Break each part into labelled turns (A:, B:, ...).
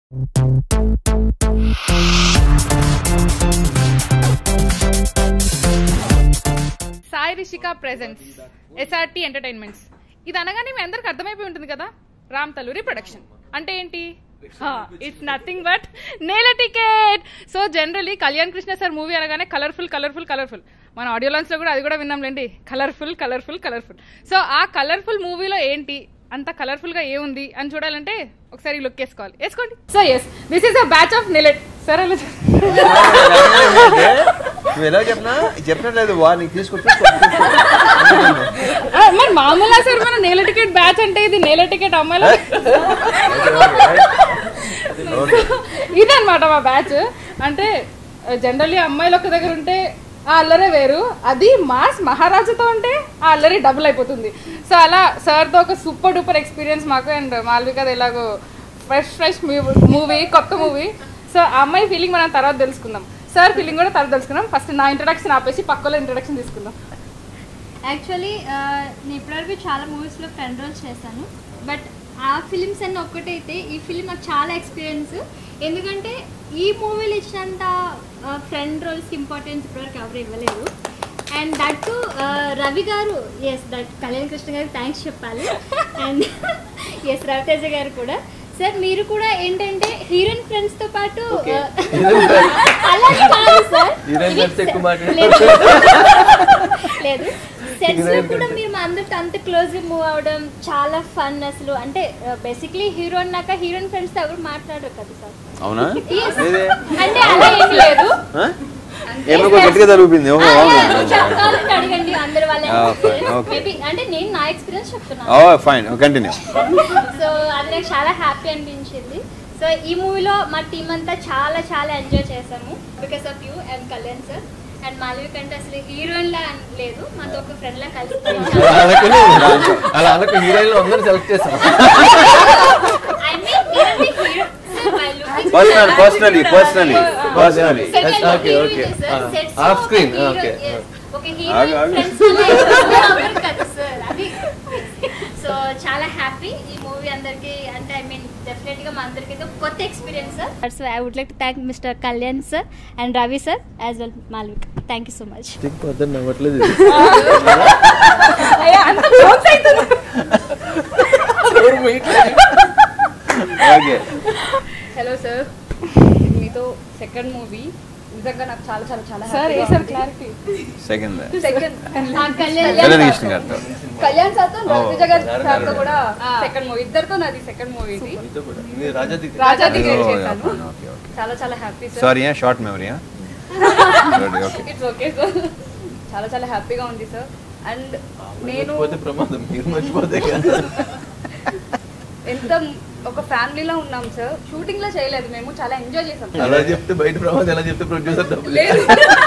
A: Sai Rishika presents SRT entertainments ఇది అనగానే మీ అందరికి అర్థమైపోయి ఉంటుంది కదా రామ్ తలూరి ప్రొడక్షన్ అంటే ఏంటి it's nothing but Nela ticket so generally Kalyan Krishna sir movie అనగానే కలర్ఫుల్ కలర్ఫుల్ కలర్ఫుల్ మన ఆడియో లాంచ్ లో కూడా అది కూడా విన్నాంలేండి కలర్ఫుల్ కలర్ఫుల్ కలర్ఫుల్ సో ఆ కలర్ఫుల్ మూవీలో ఏంటి అంత కలర్ఫుల్ గా ఏముంది అని చూడాలంటే ఒకసారి లుక్ వేసుకోవాలి వేసుకోండి so yes this is a batch of నిలెట్ సార్ అలా చెప్పండి.
B: నువ్వు ఎలా చెప్పినా చెప్పినట్లేదు వా నీకు తీసుకొచ్చి
A: ఆ, మరి మామూలుగా సార్ మన నేల టికెట్ బ్యాచ్ అంటే ఇది నేల టికెట్ అమ్మాయిల ఇదన్నమాట మా బ్యాచ్ అంటే జనరల్లీ అమ్మాయిలు ఒక దగ్గర ఉంటే ఆ అల్లరే వేరు అది మాస్ మహారాజుతో ఉంటే ఆ అల్లరి డబుల్ అయిపోతుంది సో అలా సార్తో ఒక సూపర్ డూపర్ ఎక్స్పీరియన్స్ మాకు అండ్ మాల్వికది ఎలాగో ఫ్రెష్ ఫ్రెష్ మూవీ కొత్త మూవీ సో ఆ అమ్మాయి ఫీలింగ్ మనం తర్వాత తెలుసుకుందాం సార్ ఫీలింగ్ కూడా తర్వాత తెలుసుకుందాం ఫస్ట్ నా ఇంట్రడక్షన్ ఆపేసి పక్కలో ఇంట్రడక్షన్ తీసుకుందాం
C: యాక్చువల్లీ నేను ఇప్పటివరకు చాలా మూవీస్లో ఫ్రెండ్ రోల్స్ చేశాను బట్ ఆ ఫిలిమ్స్ అన్నీ ఒక్కటైతే ఈ ఫిలిం నాకు చాలా ఎక్స్పీరియన్స్ ఎందుకంటే ఈ మూవీలు ఇచ్చినంత ఫ్రెండ్ రోల్స్కి ఇంపార్టెన్స్ ఇప్పటివరకు ఎవరు ఇవ్వలేదు అండ్ దట్ రవి గారు ఎస్ దట్ కళ్యాణ్ కృష్ణ గారికి థ్యాంక్స్ చెప్పాలి అండ్ ఎస్ రవితేజ గారు కూడా సార్ మీరు కూడా ఏంటంటే హీరోయిన్ ఫ్రెండ్స్తో పాటు
D: Okay.
C: uh, అలా కాదు సార్
D: Heroine friends ఎక్కువ మాట్లాడు.
C: లేదు లేదు సెట్స్ లో
D: Heroine
C: కూడా
D: friends.
C: మీరు మా అందరితో అంత క్లోజ్ గా మూవ్ అవడం చాలా ఫన్ అసలు అంటే బేసిక్లీ హీరో అన్నాక హీరోయిన్ ఫ్రెండ్స్ తో ఎవరు మాట్లాడరు కదా సార్
B: అవునా
C: Yes.
B: లేదే
C: అంటే అలా ఏం లేదు
B: ఆ? ఏమో గట్టిగా జరుగుతుంది ఓహో
C: ఆ,
B: అవునా
C: లేదు, చెప్పాలంటే అడగండి అందరి వాళ్ళ
B: Ah, fine, okay.
C: మేబీ అంటే నేను నా ఎక్స్పీరియన్స్ చెప్తున్నాను
B: ఓ ఫైన్ కంటిన్యూ
C: సో అది నాకు చాలా హ్యాపీ అనిపించింది సో ఈ మూవీలో మా టీం అంతా చాలా చాలా ఎంజాయ్ చేసాము because of you and Kalyan sir and Malavi కంటే అసలు హీరోయిన్ లా అని లేదు మాతో ఒక ఫ్రెండ్ లా కలిసి
D: అలా అనుకుని అలా అనుకు హీరోయిన్ అందరూ సెలెక్ట్ చేస్తాం
C: I mean, మీరంటే hero. Sir, by looking-
B: personal personally personally personally
C: Set లో
D: Okay,
C: hero
D: okay.
C: ಇದೆ, sir.
D: Ah,
C: Sets లో
D: off
C: ఒక
D: screen,
C: hero,
D: okay.
C: yes. ఒక
B: ఆగు,
C: హీరోయిన్
B: ఆగు.
C: ఫ్రెండ్స్ అవ్వరు కదా సార్ అది సో చాలా హ్యాపీ ఈ మూవీ అందరికి అంటే ఐ మీన్ డెఫినెట్ గా మా అందరికి అయితే ఒక కొత్త experience sir so I would like to thank mister Kalyan sir and Ravi sir as well Malvik thank you so much
D: పొద్దున్న నవ్వట్లేదు
A: అయ్యా, అంత close అవుతుంది.
B: ఓకే
E: హలో సార్ మీతో సెకండ్ మూవీ నిజంగా నాకు చాలా చాలా చాలా
A: సార్ ఏ sir clarity
B: second
E: second
C: Kalyan
B: Kalyan Krishna గారితో
E: కళ్యాణ్ సార్తో
B: Oh.
E: రవితేజ గారి
D: గారు,
E: సార్తో
D: గారు.
E: కూడా సెకండ్ మూవీ ఇద్దరితో నాది సెకండ్ మూవీ ఇది
D: మీతో కూడా మీరు రాజా దిగ్
E: రాజా దిగేట్
B: Oh,
E: చేశాను
B: okay, okay, okay.
E: చాలా చాలా happy sir
B: sorry short memory okay
E: it's okay sir చాలా చాలా హ్యాపీగా ఉంది సార్ అండ్ నేను
D: మర్చిపోతే ప్రమాదం మీరు మర్చిపోతే కదా
E: ఎంత ఒక ఫ్యామిలీలో ఉన్నాం సార్ షూటింగ్ లో చేయలేదు మేము చాలా ఎంజాయ్ చేసాం
D: అలా చెప్తే బయట ప్రమాదం ఎలా చెప్తే ప్రొడ్యూసర్ డబ్బులు
E: లేదు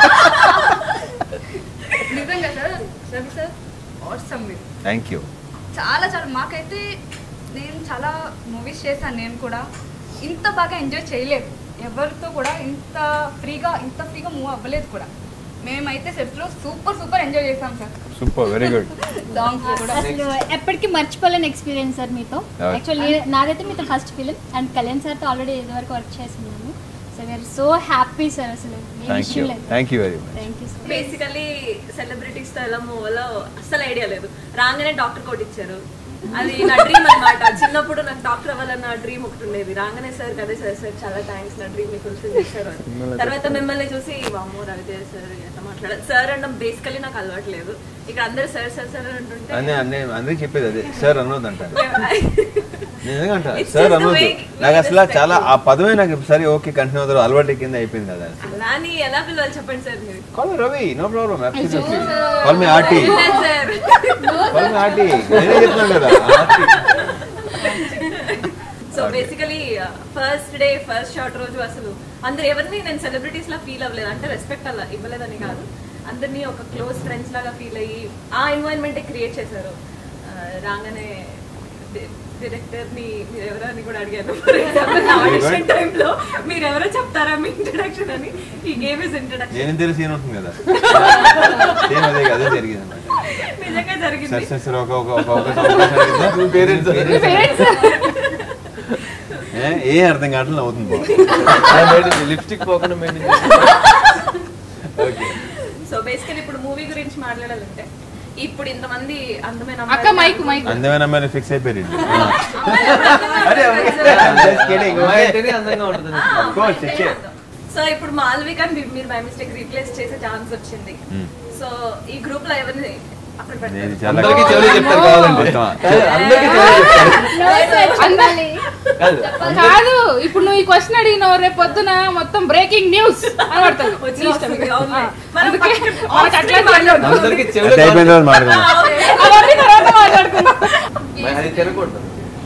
E: నిజంగా సార్ రవి సార్ ఆసమ్ మీరు
B: థ్యాంక్ యూ
E: చాలా చాలా మాకైతే నేను చాలా మూవీస్ చేశాను నేను కూడా ఇంత బాగా ఎంజాయ్ చేయలేదు ఎవరితో కూడా ఇంత ఫ్రీగా ఇంత ఫ్రీగా మూవ్ అవ్వలేదు కూడా మేమైతే సెట్స్లో సూపర్ సూపర్ ఎంజాయ్ చేసాం sir
B: super very good
E: songs కూడా
C: అసలు ఎప్పటికీ మర్చిపోలేని ఎక్స్పీరియన్స్ సార్ మీతో
B: Okay.
C: యాక్చువల్లీ నాదైతే మీతో ఫస్ట్ ఫిలిం అండ్ కళ్యాణ్ సార్తో ఆల్రెడీ ఇదివరకు వర్క్ చేస్తున్నాను so we're so happy sir అసలు ఏ
B: థ్యాంక్ యూ
C: విషయం లేదు
B: thank you very much
C: thank you sir
F: basically celebrities తో ఎలా మూవలో అస్సలు ఐడియా లేదు రాగానే డాక్టర్ కోట్ ఇచ్చారు అది నా డ్రీమ్ అన్నమాట చిన్నప్పుడు నాకు డాక్టర్ అవ్వాలన్న డ్రీమ్ ఒకటి ఉండేది రాగానే సార్ కదే సార్ సార్ చాలా థ్యాంక్స్ నా డ్రీమ్ ఫుల్ఫిల్ చేశారు అని తర్వాత మిమ్మల్ని చూసి వామ్మో రవితేజ సార్ ఎట్లా మాట్లాడారు సార్ అనడం బేసికలీ నాకు అలవాట్లేదు ఇక్కడ అందరు సార్ సార్ సార్ అని అంటుంటే
B: అన్నీ అన్నీ అందరికి చెప్పేది అదే సార్ అనొద్దు అంటారు నిజంగా అంటారు
F: It's
B: సార్
F: just the
B: అనొద్దు
F: way
B: నాకు
F: we
B: అసలు
F: respect
B: చాలా
F: you.
B: ఆ పదమే నాకు సరే ఓకే కంటిన్యూ అవుతారు అలవాటు కింద అయిపోయింది కదా
F: అలా అని ఎలా పిలవాలి చెప్పండి సార్ మీరు
B: call Ravi no problem absolutely call me RT
F: sir
B: call me RT నేనే చెప్తున్నాను కదా RT
F: so basically first day first shot రోజు అసలు అందరు ఎవరిని నేను సెలబ్రిటీస్ లా ఫీల్ అవ్వలేదు అంటే రెస్పెక్ట్ అలా ఇవ్వలేదని కాదు అందరినీ ఒక క్లోజ్ ఫ్రెండ్స్ లాగా ఫీల్ అయ్యి ఆ ఎన్వైరన్మెంట్ క్రియేట్ చేశారు ఆ, రాగానే డైరెక్టర్ ని మీరు ఎవరో అని కూడా అడిగాను ఫర్ ఎగ్జాంపుల్ ఆడిషన్ టైంలో మీరు ఎవరో చెప్తారా మీ ఇంట్రడక్షన్ అని ఈ గేమ్ ఇస్ ఇంట్రడక్షన్
B: నేను తెలిసి సీన్ ఉంటుంది కదా సేమ్ అదే అదే జరిగింది అన్నమాట
F: నిజంగా
B: సరే
F: జరిగింది
B: సరే సరే ఒక ఒక ఒక ఒక అవకాశం ఇద్దాం.
D: Parents
B: Parents. ఏ, ఏ అర్థం కావట్లేదు అవుతుంది బాబు
D: లిప్స్టిక్ పోకుండా మెయింటైన్
B: ఓకే
F: సో బేసికలీ ఇప్పుడు మూవీ గురించి మాట్లాడాలంటే ఇప్పుడు ఇంతమంది అందమైన
A: అక్క మైక్ మైక్
B: అందమైన అమ్మాయిని ఫిక్స్ అయిపోయారు
D: అరే
B: Just kidding, okay.
D: అందంగా ఉంటుంది
B: Of course, ఇచ్చే.
F: సో ఇప్పుడు మాల్విక మీరు బై మిస్టేక్ రీప్లేస్ చేసే ఛాన్స్ వచ్చింది
B: Hmm.
F: సో ఈ గ్రూప్ లో ఎవరిని అక్కడ
B: నేను
F: పెడతారు
B: చాలా
D: అందరికీ చెవులు చెప్తారు కావాలండి
B: మొత్తం.
D: అందరికీ చెవులు చెప్తారు కాదు
A: కాదు ఇప్పుడు నువ్వు ఈ క్వశ్చన్ అడిగినావు రేపు పొద్దున మొత్తం బ్రేకింగ్ న్యూస్ అని పడుతుంది
F: వచ్చి వస్తుంది, అవునులే. మనం
A: అందుకే
F: పక్కన
A: మనకు అట్లా తెలియదు.
D: అందరికీ
B: అది
D: చెవులు
B: అయిపోయిన తర్వాత మాట్లాడదాం
A: అవన్నీ తర్వాత మాట్లాడుకుందాం
D: మరి అది తినకూడదు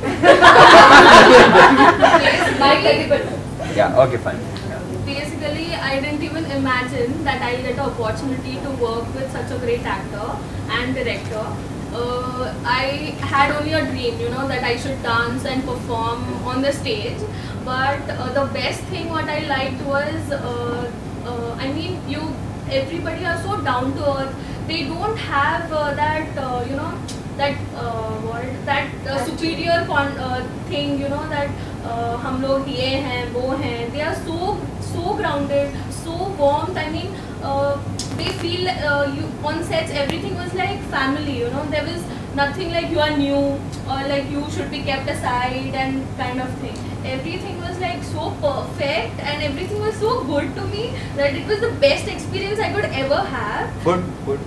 B: yeah okay fine
G: basically i didn't even imagine that i'll get an opportunity to work with such a great actor and director uh, i had only a dream you know that i should dance and perform on the stage but uh, the best thing what i liked was uh, uh, i mean you everybody are so down to earth they don't have uh, that uh, you know that uh, what that uh, superior con- uh, thing you know that uh, हम लोग ये हैं वो हैं they are so so grounded so warm I mean uh, they feel uh, you on sets everything was like family you know there was nothing like you are new or like you should be kept aside and kind of thing everything was like so perfect and everything was so good to me that it was the best experience I could ever have
B: food food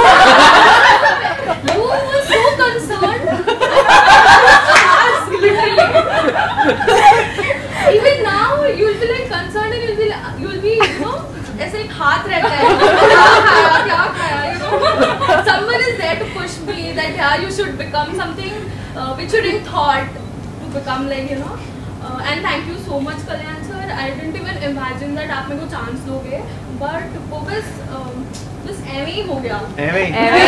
G: you were so concerned. Even now, you'll be like concerned and you'll be, like- you'll be, you know, ऐसे एक हाथ रहता है क्या खाया क्या खाया you know someone is there to push me that yeah you should become something uh, which you didn't thought to become like you know uh, and thank you so much Kalyan sir I didn't even imagine that आप मेरे को chance दोगे but वो बस um, बस ऐਵੇਂ ही हो गया
B: ఏమై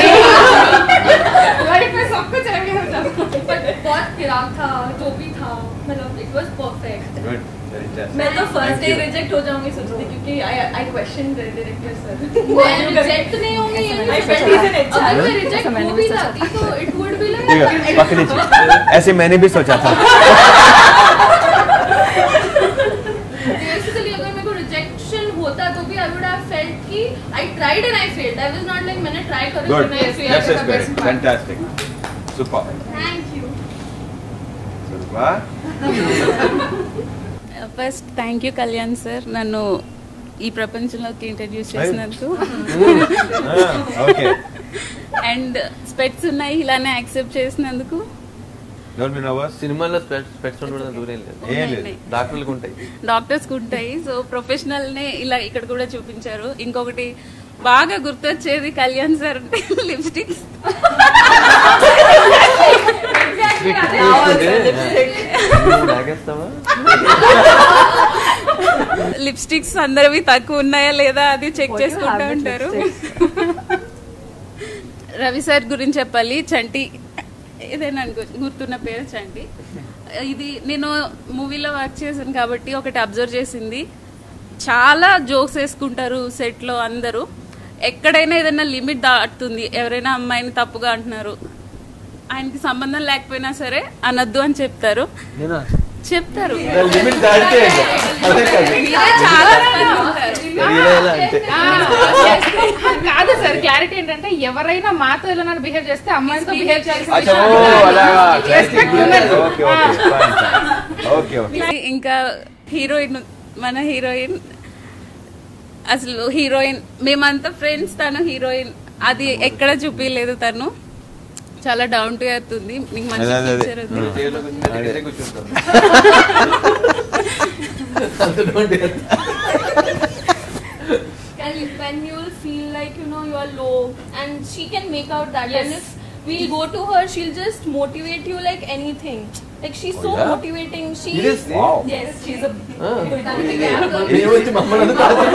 G: लाइफ में सब कुछ ऐसे हो जाता है बट बहुत खिराक था जो भी था मतलब it was perfect
B: good very
F: मैं तो फर्स्ट डे रिजेक्ट हो जाऊंगी सोच रही क्योंकि I I question director sir
G: मैं रिजेक्ट नहीं होंगी ये नहीं
F: I felt
G: सोचा।
F: he's an HR.
G: अगर मैं रिजेक्ट हो भी जाती तो इट वुड बी
B: ठीक है
G: लाइक
B: पकड़ी ऐसे मैंने भी सोचा था
G: बेसिकली अगर मेरे को रिजेक्शन होता तो भी आई वुड हैव फेल्ट कि I tried and I failed I was not like मैंने ट्राई करा
B: गुड
G: तो मैं fail
B: that's
G: the
B: is
G: best
B: good fantastic super
G: thank you
B: super
H: first thank you Kalyan sir నన్ను ఈ ప్రపంచంలోకి ఇంట్రడ్యూస్ చేసినందుకు
B: okay
H: and స్పెట్స్ ఉన్నాయి ఇలానే యాక్సెప్ట్ చేసినందుకు
B: డోంట్ బి నర్వస్
D: సినిమాలో స్పెట్స్ ఉండడం దూరం లేదు
B: ఏం లేదు
D: డాక్టర్లకు ఉంటాయి
H: డాక్టర్స్ ఉంటాయి సో ప్రొఫెషనల్ నే ఇలా ఇక్కడ కూడా చూపించారు ఇంకొకటి బాగా గుర్తొచ్చేది కళ్యాణ్ సార్ అంటే లిప్స్టిక్స్
D: తాగేస్తావా
H: లిప్స్టిక్స్ అందరివి తక్కువ ఉన్నాయా లేదా అది చెక్ చేసుకుంటూ ఉంటారు రవి సార్ గురించి చెప్పాలి చంటి ఏదైనా అనుకో గుర్తున్న పేరు చంటి ఇది నేను మూవీలో వర్క్ చేశాను కాబట్టి ఒకటి అబ్జర్వ్ చేసింది చాలా జోక్స్ వేసుకుంటారు సెట్ లో అందరూ ఎక్కడైనా ఏదైనా లిమిట్ దాటుతుంది ఎవరైనా అమ్మాయిని తప్పుగా అంటున్నారు ఆయనకి సంబంధం లేకపోయినా సరే అనొద్దు అని చెప్తారు
D: నేనా
H: చెప్తారు
D: లిమిట్ దాటితే అదే కాదు
H: చాలా మంది ఉంటారు.
D: ఇలా ఇలా అంటే
A: ఆ, కాదు సార్ క్లారిటీ ఏంటంటే ఎవరైనా మాతో ఇలా బిహేవ్ చేస్తే అమ్మాయితో బిహేవ్ చేయాల్సిన
B: అచ్చా
A: విషయం
B: ఓ
A: కాదు.
B: అలాగా
A: Respect ఉన్నది.
B: Okay okay fine okay okay
H: ఇంకా హీరోయిన్ మన హీరోయిన్ అసలు హీరోయిన్ మేమంతా ఫ్రెండ్స్ తను హీరోయిన్ అది ఎక్కడ చూపించలేదు తను చాలా డౌన్ టు ఎర్త్ ఉంది మీకు మంచి
B: అదే, అదే, అదే.
H: picture ఉంది.
D: చైర్లో కూర్చుని ఇదే కూర్చుంటాం అంత don't dare.
G: can when you'll feel like you know you are low and she can make out that and if we'll go to her she'll just motivate you like anything like she's so
D: Oh, yeah?
G: motivating she
D: Seriously?
B: Wow.
G: yes she's a
D: ఆ.
G: yeah.
D: ఏమొచ్చి మమ్మల్ని అంతా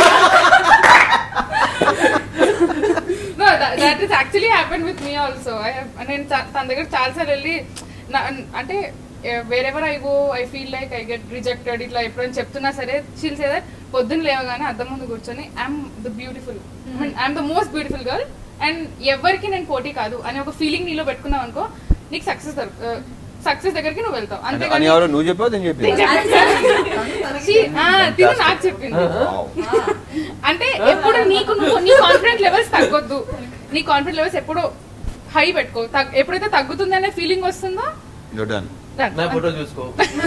A: No, that, that is actually happened with me also. I have, నేను చా- తన దగ్గర చాలాసార్లు వెళ్ళి నా- అంటే wherever I go I feel like I get rejected ఇట్లా ఎప్పుడైనా చెప్తున్నా సరే షీల్ సే దట్ పొద్దున్న లేవగానే అద్దం ముందు కూర్చొని I'm the beautiful I'm the most beautiful girl and ఎవరికి నేను పోటీ కాదు అనే ఒక ఫీలింగ్ నీలో పెట్టుకున్నావు అనుకో నీకు సక్సెస్ సక్సెస్ దగ్గరికి నువ్వు వెళ్తావు
B: అని
A: అంతేగాని
B: ఎవరో నువ్వు చెప్పావు నేను చెప్పింది
A: See, ఆ, తిను నాకు చెప్పింది అంటే ఎప్పుడు నీకు నువ్వు నీ కాన్ఫిడెంట్ లెవెల్స్ తగ్గొద్దు నీ కాన్ఫిడెంట్ లెవెల్స్ ఎప్పుడు హై పెట్టుకో తగ్- ఎప్పుడైతే తగ్గుతుందనే ఫీలింగ్ వస్తుందో
B: డన్
A: done.
D: నా ఫోటో చూసుకో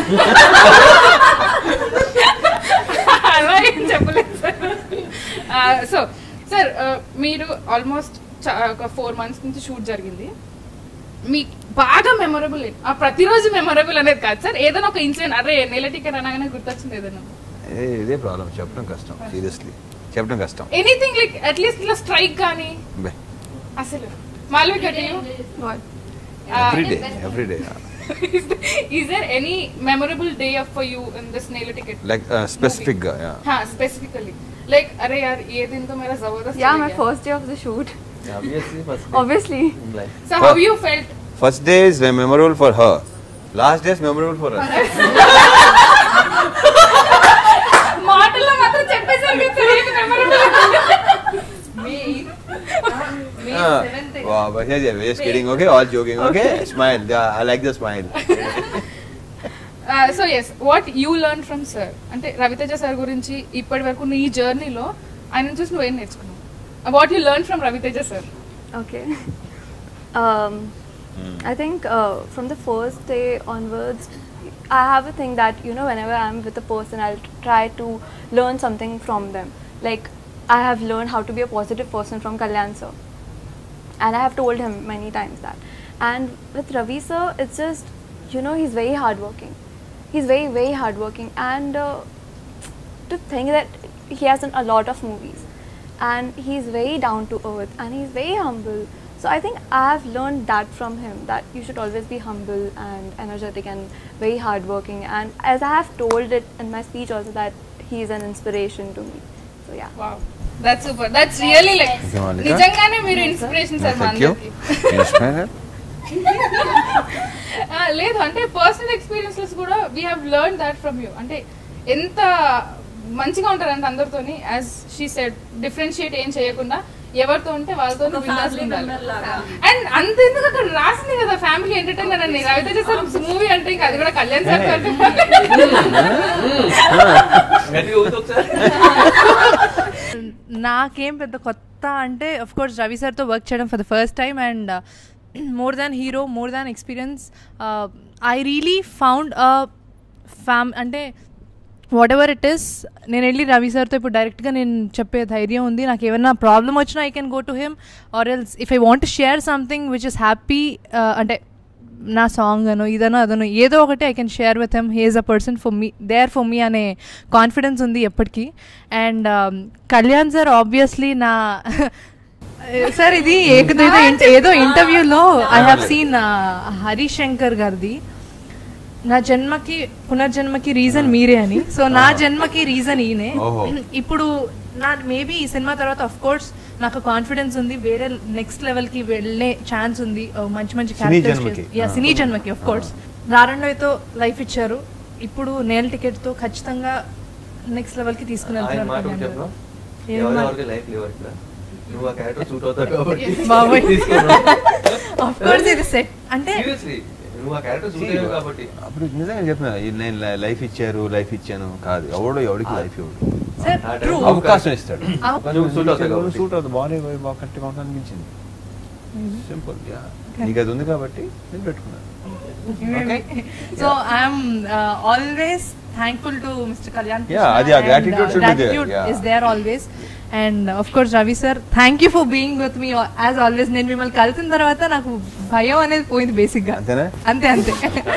A: అలా ఏం చెప్పలేదు సార్ సో సార్ మీరు ఆల్మోస్ట్ ఒక ఫోర్ మంత్స్ నుంచి షూట్ జరిగింది మీకు బాగా మెమొరబుల్ ఆ ప్రతిరోజు మెమొరబుల్ అనేది కాదు సార్ ఏదైనా ఒక ఇన్సిడెంట్ అరే నెల టికెట్ అనగానే గుర్తొచ్చింది ఏదైనా
B: ఇదే ప్రాబ్లం చెప్పడం కష్టం సీరియస్లీ చెప్పడం కష్టం
A: ఎనీథింగ్ లైక్ అట్లీస్ట్ ఇట్లా స్ట్రైక్ కానీ
B: బే
A: అసలు మాల్వి కట్టి
B: every day every day
A: is there any memorable day of for you in this నెల టికెట్
B: లైక్ స్పెసిఫిక్ గా
A: हाँ स्पेसिफिकली लाइक अरे यार ये दिन तो मेरा जबरदस्त
I: Yeah,
A: चला
I: my
A: गया.
I: first day of the shoot.
D: obviously first
I: Obviously.
D: like
A: So how you felt?
B: First day is memorable for her last days memorable for us
A: మాటల్లో మాత్రం చెప్పేసారు కదా సార్, ఏది memorable?
B: Just kidding okay all joking okay smile I like the smile
A: Uh, so yes, what you learned from sir? అంటే Raviteja sir గురించి ఇప్పటి వరకు నీ జర్నీలో ఆయన చూసి నువ్వేం నేర్చుకున్నావు what you learn from Ravi Teja sir
I: Okay. Um, I think uh, from the first day onwards, I have a thing that you know whenever I'm with a person, I'll t- try to learn something from them. Like I have learned how to be a positive person from Kalyan sir, and I have told him many times that. And with Ravi sir, it's just you know he's very hardworking. He's very very hardworking, and uh, to think that he has done a lot of movies and he's very down to earth and he's very humble so i think i have learned that from him that you should always be humble and energetic and very hardworking and as i have told it in my speech also that he is an inspiration to me so yeah
A: wow that's super that's really like
B: Thank you, Malika.
A: నిజంగానే మీరు inspiration sir మా
B: thank you
A: అందరికి లేదు అంటే personal experiences కూడా we have learn that from you అంటే ఎంత మంచిగా ఉంటారంటే అందరితోని యాజ్ షీ సెడ్ డిఫరెన్షియేట్ ఏం చేయకుండా ఎవరితో ఉంటే వాళ్ళతో
F: ఒక family member లాగా.
A: అండ్ అంతెందుకు అక్కడ రాసింది కదా ఫ్యామిలీ ఎంటర్టైనర్ అని రవితేజ సార్ మూవీ అంటే ఇంకా అది కూడా కళ్యాణ్ సార్
D: గట్టిగా ఊదు ఒకసారి
J: నాకేం పెద్ద కొత్త అంటే అఫ్ కోర్స్ రవి సార్తో వర్క్ చేయడం for the first time and more than hero more than experience I really found fam అంటే వాట్ ఎవర్ ఇట్ ఇస్ నేను వెళ్ళి రవి సార్తో ఇప్పుడు డైరెక్ట్గా నేను చెప్పే ధైర్యం ఉంది నాకు ఏమైనా ప్రాబ్లం వచ్చినా I can go to him or else if I want share something which is happy అంటే నా సాంగ్ అను ఇదనో అదనో ఏదో ఒకటి I can share with him he's a person for me there for me అనే కాన్ఫిడెన్స్ ఉంది ఎప్పటికీ అండ్ కళ్యాణ్ సార్ ఆబ్వియస్లీ నా సార్ ఇది ఏదో ఇంట- ఏదో ఇంటర్వ్యూలో I have seen Harish Shankar గారిది నా జన్మకి పునర్జన్మకి రీజన్ మీరే అని సో నా జన్మకి రీజన్ ఈయనే
B: ఓహో.
J: ఇప్పుడు నా మేబీ ఈ సినిమా తర్వాత అఫ్ కోర్స్ నాకు కాన్ఫిడెన్స్ ఉంది వేరే నెక్స్ట్ లెవెల్ కి వెళ్ళే ఛాన్స్ ఉంది ఓ మంచి మంచి
B: సినీ
J: characters
B: జన్మకి.
J: చేసి- Yeah,
B: ఆ.
J: సినీ జన్మకి ఆఫ్ కోర్స్ నారాయణతో లైఫ్ ఇచ్చారు ఇప్పుడు నేల టికెట్ తో ఖచ్చితంగా నెక్స్ట్ లెవెల్ కి తీసుకుని
D: ఆయన
J: వెళ్తున్నారు
D: మాట
J: కళ్యాణ్
D: ఒకటి
J: గారు.
D: చెప్పనా?
J: ఏం
D: ఎవరి
J: మాట?
D: ఎవరికి లైఫ్ లేవు ఇక్కడ నువ్వు ఆ క్యారెక్టర్ సూట్ అవుతావు కాబట్టి
J: బాబోయ్
D: తీసుకున్నావు.
J: ఆఫ్ కోర్స్ ఇది సెట్ అంటే
D: Seriously, నువ్వు ఆ క్యారెక్టర్ సూట్ అయ్యావు కాబట్టి
B: అప్పుడు నిజంగా చెప్పిన నేను లైఫ్ ఇచ్చారు లైఫ్ ఇచ్చాను కాదు ఎవడో ఎవడికి లైఫ్ ఇవ్వడు
J: సార్
D: ఆ
J: ట్రూ
D: time
B: అవకాశం ఇస్తాడు
D: నువ్వు సూట్ అవుతావు కాబట్టి
B: సూట్ అవుతుంది బాగానే బాగా కరెక్ట్గా ఉంటుంది అనిపించింది సింపుల్ నీకు అది ఉంది కాబట్టి నేను పెట్టుకున్నాను
J: so I'm always thankful to mister Kalyan
B: Yeah, అది ఆ gratitude should be there, yeah.
J: Is there always and of course Ravi sir thank you for being with me as always నేను మిమ్మల్ని కలిసిన తర్వాత నాకు భయం అనేది పోయింది బేసిక్ గా
B: అంతేనా
J: అంతే అంతే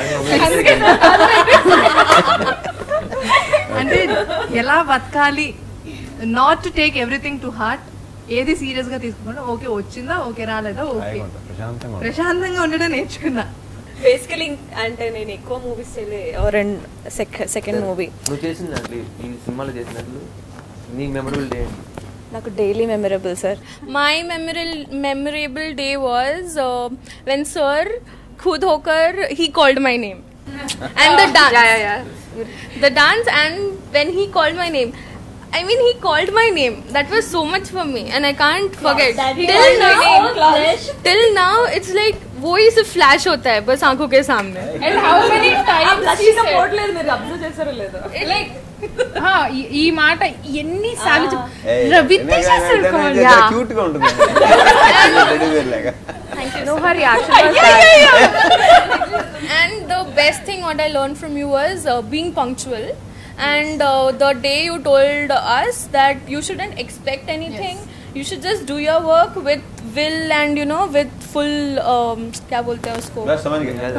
J: అంటే ఎలా బతకాలి not to take everything to heart ఏది సీరియస్ గా తీసుకోకుండా ఓకే వచ్చిందా ఓకే రాలేదా ఓకే
B: హాయిగా ఉంటా, ప్రశాంతంగా ఉంటా.
J: ప్రశాంతంగా ఉండడం నేర్చుకున్నా
F: బేసికలీ అంటే నేను ఎక్కువ మూవీస్ చేయలే రెండు సెకండ్ మూవీ
D: నువ్వు చేసిన దాంట్లో ఈ సినిమాలో చేసినట్లు నీ మెమరబుల్ డే
F: నాకు daily memorable sir
G: My memorable memorable day was uh, when Sir khud hokar he called my name and the dance.
I: Yeah, yeah, yeah.
G: The dance and when he called my name. I mean, he called my name. That was so much for me, and I can't forget. till now, till now, it's like वो ही सिर्फ flash होता है बस आंखों के सामने
A: and how many times
F: పోవట్లేదు మీరు అబ్జర్వ్ చేశారో లేదో
A: లైక్ ఈ మాట ఎన్ని సార్లు చెప్-
B: ఏయ్,
A: రవితేజ
B: ఏమైనా
A: సార్
B: ఏదైనా
A: కావాలి.
B: చాలా
I: Yeah.
B: cute గా ఉంటుంది Teddy bear లాగా.
I: No, her reaction was that.
G: and the best thing what I learned from you was uh, being punctual. And uh, the day you told us that you shouldn't expect anything, you should just do your work with will and you know with full um, क्या बोलते हैं उसको
B: बस समझ गए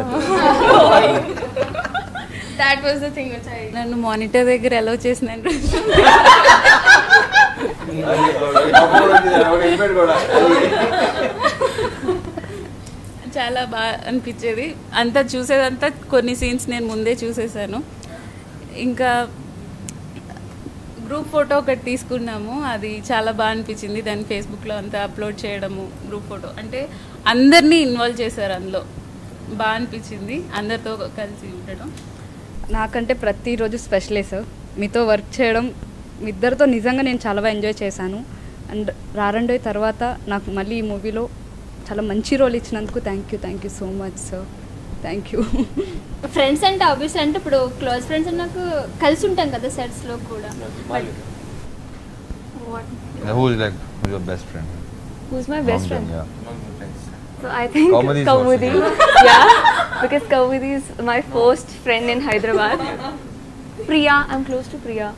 G: that was the thing which I
H: నన్ను monitor దగ్గర ఎలా చేసినాను చాలా బాగా అనిపించేది అంతా చూసేదంతా కొన్ని సీన్స్ నేను ముందే చూసేసాను ఇంకా గ్రూప్ ఫోటో ఒకటి తీసుకున్నాము అది చాలా బాగా అనిపించింది దాన్ని ఫేస్బుక్లో అంతా అప్లోడ్ చేయడము గ్రూప్ ఫోటో అంటే అందరినీ ఇన్వాల్వ్ చేశారు అందులో బాగా అనిపించింది అందరితో కలిసి ఉండడం
E: నాకంటే ప్రతిరోజు స్పెషలే సార్ మీతో వర్క్ చేయడం మీ ఇద్దరితో నిజంగా నేను చాలా బాగా ఎంజాయ్ చేశాను అండ్ రారండోయ్ తర్వాత నాకు మళ్ళీ ఈ మూవీలో చాలా మంచి రోల్ ఇచ్చినందుకు thank you thank you so much sir thank you
C: friends అంటే ఆబ్వియస్ అంటే ఇప్పుడు క్లోజ్ ఫ్రెండ్స్ నాకు కలిసి ఉంటాం కదా sets లో కూడా but
B: Who is like who's your best friend?
I: Who's my best
B: Among them,
I: friend?
B: yeah.
I: So I think
B: Kaumudi is
I: Kaumudi.
B: also-
I: yeah, because Kaumudi is my first friend in Hyderabad. Priya, I'm close to Priya.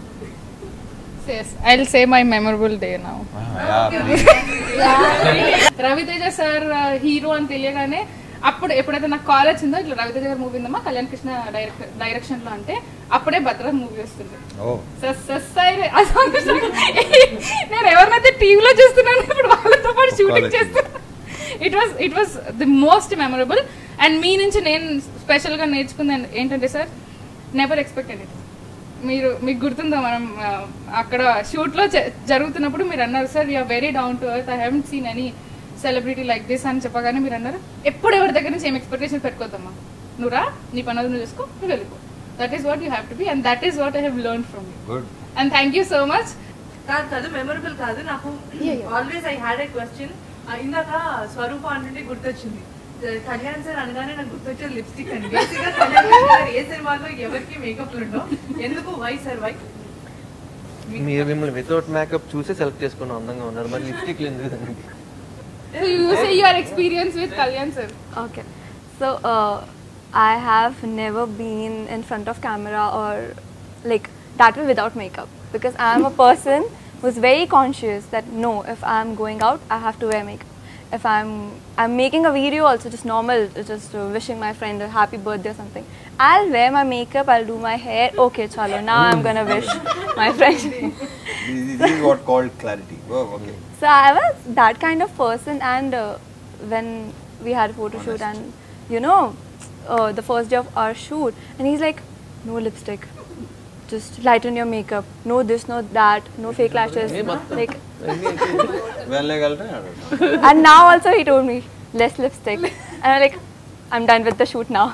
A: Yes, I'll say my memorable day now.
B: Ah, yeah, please.
A: Ravi Teja sir hero అని తెలియగానే అప్పుడు ఎప్పుడైతే నాకు call వచ్చిందో ఇట్లా రవితేజ గారి movie ఉందమ్మా Kalyan Krishna direct direction లో అంటే అప్పుడే భద్రత్ మూవీ వస్తుంది
B: Oh.
A: సస్ సస్ సైరే. ఆ song చూసాక నేను ఎవరినైతే టీవీలో చూస్తున్నాను ఇప్పుడు వాళ్ళతో పాటు షూటింగ్
B: College.
A: చేస్తున్నాను it was it was the most memorable and మీ నుంచి నేను స్పెషల్ గా నేర్చుకుంది ఏంటంటే సార్ నెవర్ ఎక్స్పెక్ట్ ఎనీథింగ్ మీరు మీకు గుర్తుందా మనం ఆ, అక్కడ షూట్ లో జ- జరుగుతున్నప్పుడు మీరు అన్నారు sir you're very down to earth I haven't seen any celebrity like this అని చెప్పగానే మీరు అన్నారు ఎప్పుడు ఎవరి దగ్గర నుంచి ఏం ఎక్స్పెక్టేషన్ పెట్టుకోద్దమ్మా నువ్వు రా నీ పని అది నువ్వు చేసుకో నువ్వు వెళ్ళిపో that is what you have to be and that is what I have learn from you
B: Good.
A: And thank you so much
J: కాదు కాదు మెమరబుల్ కాదు నాకు always I had a question ఇందాక స్వరూప అంటే గుర్తొచ్చింది కళ్యాణ్ సార్ అనగానే నాకు గుర్తొచ్చేది లిప్స్టిక్ అండి బేసిక్ గా కళ్యాణ్ సార్ ఏ సినిమాలో ఎవరికి మేకప్ ఉండవు ఎందుకు వై సార్ వై
D: మీరు మిమ్మల్ని వితౌట్ మేకప్ చూసి సెలెక్ట్ చేసుకున్న అందంగా ఉన్నారు మరి లిప్స్టిక్ ఎందుకు దానికి?
A: You say your experience with Kalyan sir
I: Okay. So uh, I have never been in front of camera or like that way without makeup because I am a person who's very conscious that no, if I'm going out, I have to wear makeup. If I'm I'm making a video also just normal, just uh, wishing my friend a happy birthday or something. I'll wear my makeup, I'll do my hair. Okay, chalo. Now I'm gonna wish my friend.
B: This this is what called clarity. Oh, okay.
I: So I was that kind of person, and uh, when we had a photo shoot, and you know, uh, the first day of our shoot, and he's like, "No lipstick, just lighten your makeup. No this, no that, no fake lashes." like,
B: వెళ్ళగలరా
I: and now also he told me less lipstick, and I'm like, I'm done with the shoot now.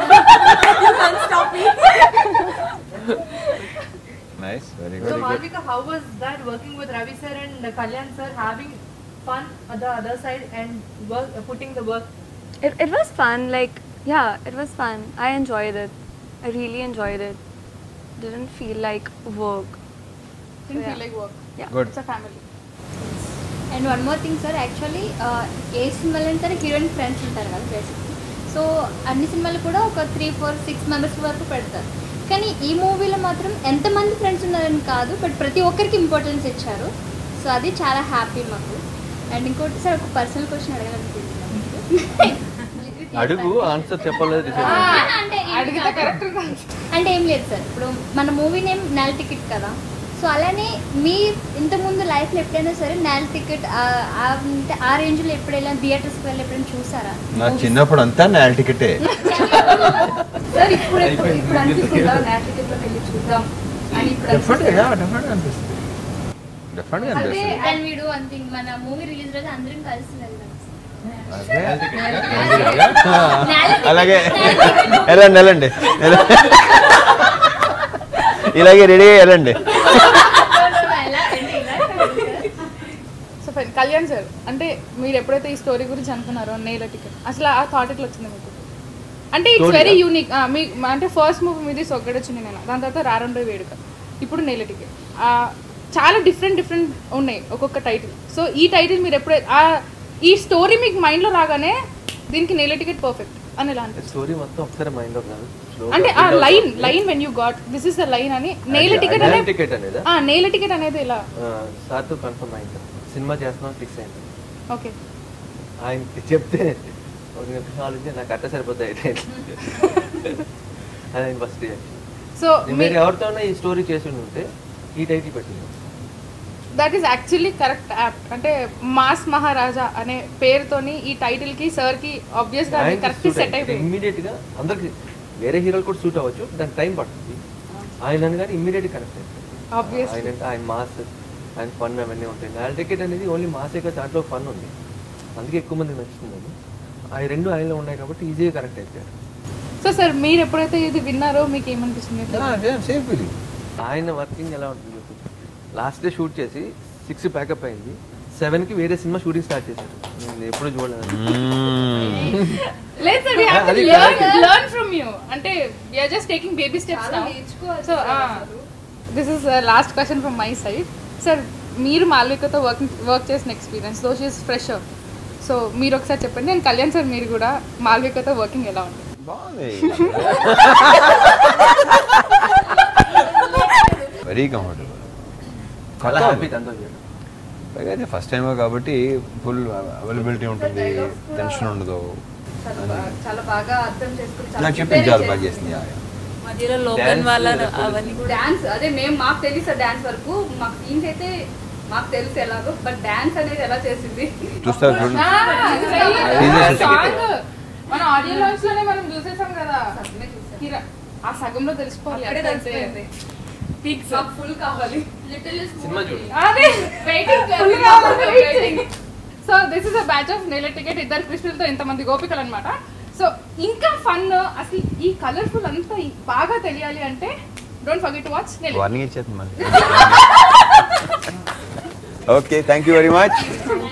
B: Nice very
J: So
B: good
J: Malvika, how was that working with Ravi sir and uh, Kalyan sir having fun at the other side and work, uh, putting the work?
I: it, it was fun. Like, yeah, it was fun. I enjoyed it. I really enjoyed it. Didn't feel like work.
A: Didn't
I: Yeah.
A: feel like work.
I: Yeah.
B: Good.
A: It's a family.
C: And one more thing sir actually ఏ సినిమాలో సరే heroine friends ఉంటారు కదా basically so అన్ని సినిమాలు కూడా ఒక three four six members వరకు పెడతారు కానీ ఈ మూవీలో మాత్రం ఎంతమంది ఫ్రెండ్స్ ఉన్నారని కాదు బట్ ప్రతి ఒక్కరికి ఇంపార్టెన్స్ ఇచ్చారు సో అది చాలా హ్యాపీ మాకు అండ్ ఇంకోటి సార్ ఒక పర్సనల్ క్వశ్చన్ అడగాలనుకుంటున్నాను
D: అడుగు ఆన్సర్ చెప్పలేదు
C: అంటే ఏం
A: అడిగితే
C: కాదు.
A: కరెక్ట్
C: అంటే ఏం లేదు సార్ ఇప్పుడు మన మూవీ నేమ్ నెల టికెట్ కదా సో అలానే మీ ఇంతకుముందు లైఫ్లో ఎప్పుడైనా సరే నెల టికెట్ అంటే ఆ రేంజ్లో ఎప్పుడైనా థియేటర్స్కి వెళ్ళి ఎప్పుడైనా చూసారా
B: నా చిన్నప్పుడు అంతా నా టికెటే
E: సార్ ఇప్పుడు ఇప్పుడు ఇప్పుడు అనిపిస్తుందా నెల టికెట్లో వెళ్ళి చూద్దాం అని ఇప్పుడు
B: డెఫినెట్గా
E: అనిపిస్తుందా?
B: డెఫినెట్గా అనిపిస్తుంది డెఫినెట్గా
C: అదే
B: అనిపిస్తుంది
C: అండ్ వీడు అంతే మన మూవీ రిలీజ్ రోజు అందరం కలిసి వెళ్దాం
B: అదే. అలాగే వెళ్ళండి వెళ్ళండి ఇలాగే రెడీ వెళ్ళండి
C: ఎలా అంటే ఇలా
A: సో కళ్యాణ్ సార్ అంటే మీరు ఎప్పుడైతే ఈ స్టోరీ గురించి అనుకున్నారో నేల టికెట్ అసలు ఆ థాట్ ఎట్లా వచ్చింది మీకు అంటే ఇట్స్
D: Story
A: వెరీ
D: ఆ?
A: యూనిక్ మీ అంటే ఫస్ట్ మూవీ మీది సొగ్గడొచ్చింది నేను దాని తర్వాత రారండో వేడుక ఇప్పుడు నేల టికెట్ చాలా డిఫరెంట్ డిఫరెంట్ ఉన్నాయి ఒక్కొక్క టైటిల్ సో ఈ టైటిల్ మీరు ఎప్పుడైతే ఆ- ఈ స్టోరీ మీకు మైండ్లో రాగానే దీనికి నేల టికెట్ పర్ఫెక్ట్ అని ఎలా అనిపిస్తుంది
D: స్టోరీ మొత్తం ఒకసారి మైండ్ లో కాదు slow గా
A: అంటే ఆ
D: build అవుతూ
A: లైన్
D: ఉంది.
A: Line when you got this is the line అని నేల
D: అది-
A: టికెట్
D: అది
A: అనేది
D: టికెట్ అనేదా
A: ఆ, నేల టికెట్ అనేది ఇలా
D: సార్తో కన్ఫర్మ్ అయింది సినిమా చేస్తున్నాం ఫిక్స్ అయింది
A: ఓకే
D: ఆయనకి చెప్తే ఒక నిమిషం ఆలోచించి నాకు అట్ట సరిపోతాయి అది ఆయన ఫస్ట్
A: సో
D: మీరు ఎవరితో ఈ స్టోరీ చేసి ఉంటే ఈ టైటిల్ పెట్టింది
A: దట్ ఈస్ యాక్చువల్లీ కరెక్ట్ యాప్ అంటే మాస్ మహారాజా అనే పేరుతోని ఈ టైటిల్ కి సార్ కి ఆబ్వియస్ గా కరెక్ట్ సెట్ అయిపోయింది
D: ఇమ్మీడియట్ గా అందరికి వేరే హీరోలు కూడా సూట్ అవ్వచ్చు దానికి టైం పడుతుంది ఆయన కానీ ఇమ్మీడియట్ కనెక్ట్ అవుతుంది
A: Obviously.
D: ఆయన అంటే ఆయన మాస్ ఆయన ఫన్ అవన్నీ ఉంటాయి నాల్ టికెట్ అనేది ఓన్లీ మాసే కదా దాంట్లో ఫన్ ఉంది అందుకే ఎక్కువ మందికి నచ్చుతుంది అది ఆ రెండు ఆయనలో ఉన్నాయి కాబట్టి ఈజీగా కనెక్ట్ అయిపోయారు
A: సో సార్ మీరు ఎప్పుడైతే ఇది విన్నారో మీకు ఏమనిపిస్తుంది
B: సేమ్ ఫీలింగ్
D: ఆయన వర్కింగ్ ఎలా ఉంటుంది చెప్పు లాస్ట్ డే షూట్ చేసి సిక్స్ ప్యాకప్ అయింది సెవెన్ కి వేరే సినిమా షూటింగ్ స్టార్ట్ చేశారు నేను ఎప్పుడు చూడలేదు
A: లేదు సార్ వి హావ్ టు
D: అది
A: learn
D: correct.
A: Learn from you అంటే we are just taking baby steps
E: చాలా
A: నౌ
E: నేర్చుకోవాలి
A: సో
E: సార్ అసలు.
A: This is last question from my side sir మీరు మాల్వికతో వర్క్ వర్క్ చేసిన experience though she's fresher so మీరు ఒకసారి చెప్పండి నేను కళ్యాణ్ సార్ మీరు కూడా మాల్వికతో వర్కింగ్ ఎలా ఉంది
B: బాగుంది వెరీ కంఫర్టబుల్
D: చాలా హ్యాపీ తనతో చేయడం
B: పైగా అయితే ఫస్ట్ టైం కాబట్టి ఫుల్ అవైలబిలిటీ ఉంటుంది టెన్షన్ ఉండదు
E: చాలా బాగా- చాలా బాగా అర్థం చేసుకుని
B: నాకు చెప్పింది చాలా బాగా చేసింది యా, యా.
H: మధ్యలో లోకల్ వాళ్ళ అవన్నీ
E: డాన్స్ అదే మేము మాకు తెలుసు డాన్స్ వరకు మాకు సీన్స్ అయితే మాకు తెలుసు ఎలాగో బట్ డాన్స్ అనేది ఎలా చేసింది
B: చూస్తారు చూడండి
A: సాంగ్ మన ఆడియో లాంచ్ లోనే మనం చూసేసాం కదా హీరో ఆ సగంలో తెలిసిపోవాలి
E: అక్కడే
A: అట్లయితే.
E: తెలిసిపోయింది
A: Peaks.
E: మాకు ఫుల్ కావాలి
D: సినిమా చూడు
A: అదే వెయిటింగ్ ఫుల్ కావాలి waiting so this is a batch of Nela ticket ఇద్దరు కృష్ణులతో ఇంతమంది గోపికలు అనమాట సో ఇంకా ఫన్ అసలు ఈ కలర్ఫుల్ అంతా ఈ- బాగా తెలియాలి అంటే don't forget to watch Nela
B: warning ఇచ్చేది మళ్ళీ okay thank you very much